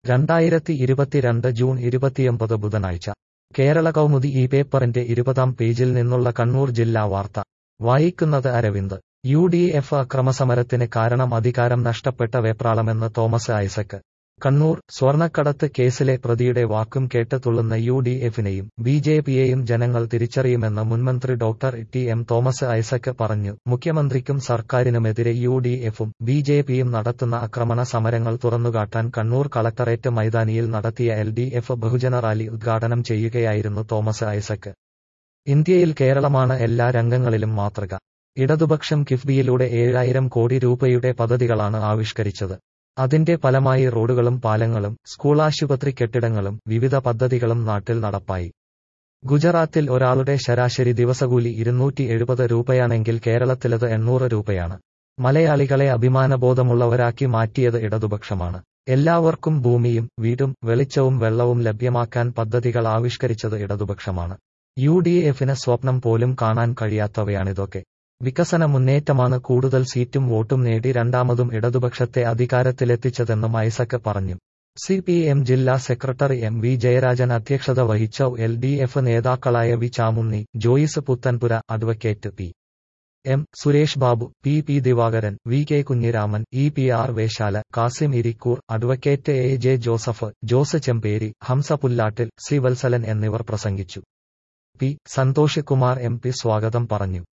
രണ്ടായിരത്തി ഇരുപത്തിരണ്ട് ജൂൺ ഇരുപത്തിയൊമ്പത് ബുധനാഴ്ച കേരള കൗമുദി ഈ പേപ്പറിന്റെ ഇരുപതാം പേജിൽ നിന്നുള്ള കണ്ണൂർ ജില്ലാ വാർത്ത വായിക്കുന്നത് അരവിന്ദ് യു ഡി എഫ് അക്രമസമരത്തിന് കാരണം അധികാരം നഷ്ടപ്പെട്ട വെപ്രാളമെന്ന് തോമസ് ഐസക് കണ്ണൂർ സ്വർണക്കടത്ത് കേസിലെ പ്രതിയുടെ വാക്കും കേട്ട് തുള്ളുന്ന യു ഡി എഫിനെയും ബി ജെ പിയെയും ജനങ്ങൾ തിരിച്ചറിയുമെന്ന് മുൻമന്ത്രി doctor T M Thomas Isaac പറഞ്ഞു മുഖ്യമന്ത്രിക്കും സർക്കാരിനുമെതിരെ യു ഡി എഫും ബി ജെ പിയും നടത്തുന്ന ആക്രമണ സമരങ്ങൾ തുറന്നുകാട്ടാൻ കണ്ണൂർ കളക്ടറേറ്റ് മൈതാനിയിൽ നടത്തിയ എൽ ഡി എഫ് ബഹുജന റാലി ഉദ്ഘാടനം ചെയ്യുകയായിരുന്നു തോമസ് ഐസക് ഇന്ത്യയിൽ കേരളമാണ് എല്ലാ രംഗങ്ങളിലും മാതൃക ഇടതുപക്ഷം കിഫ്ബിയിലൂടെ ഏഴായിരം കോടി രൂപയുടെ പദ്ധതികളാണ് ആവിഷ്കരിച്ചത് അതിന്റെ ഫലമായി റോഡുകളും പാലങ്ങളും സ്കൂളാശുപത്രി കെട്ടിടങ്ങളും വിവിധ പദ്ധതികളും നാട്ടിൽ നടപ്പായി ഗുജറാത്തിൽ ഒരാളുടെ ശരാശരി ദിവസകൂലി ഇരുന്നൂറ്റി എഴുപത് രൂപയാണെങ്കിൽ കേരളത്തിലത് എണ്ണൂറ് രൂപയാണ് മലയാളികളെ അഭിമാനബോധമുള്ളവരാക്കി മാറ്റിയത് ഇടതുപക്ഷമാണ് എല്ലാവർക്കും ഭൂമിയും വീടും വെളിച്ചവും വെള്ളവും ലഭ്യമാക്കാൻ പദ്ധതികൾ ആവിഷ്കരിച്ചത് ഇടതുപക്ഷമാണ് യു ഡി എഫിന് സ്വപ്നം പോലും കാണാൻ കഴിയാത്തവയാണിതൊക്കെ വികസന മുന്നേറ്റമാണ് കൂടുതൽ സീറ്റും വോട്ടും നേടി രണ്ടാമതും ഇടതുപക്ഷത്തെ അധികാരത്തിലെത്തിച്ചതെന്നും ഐസക് പറഞ്ഞു സി പി എം ജില്ലാ സെക്രട്ടറി എം വി ജയരാജൻ അധ്യക്ഷത വഹിച്ച എൽ ഡി എഫ് നേതാക്കളായ V Chamunni Joyce Puthanpura advocate P M Suresh Babu P P Divakaran V K Kunhiraman E P R Veshala Kasim Irikkur advocate A J Joseph Jose Chemberi Hamsa Pullattil C Vatsalan എന്നിവർ പ്രസംഗിച്ചു P Santhosh Kumar M P സ്വാഗതം പറഞ്ഞു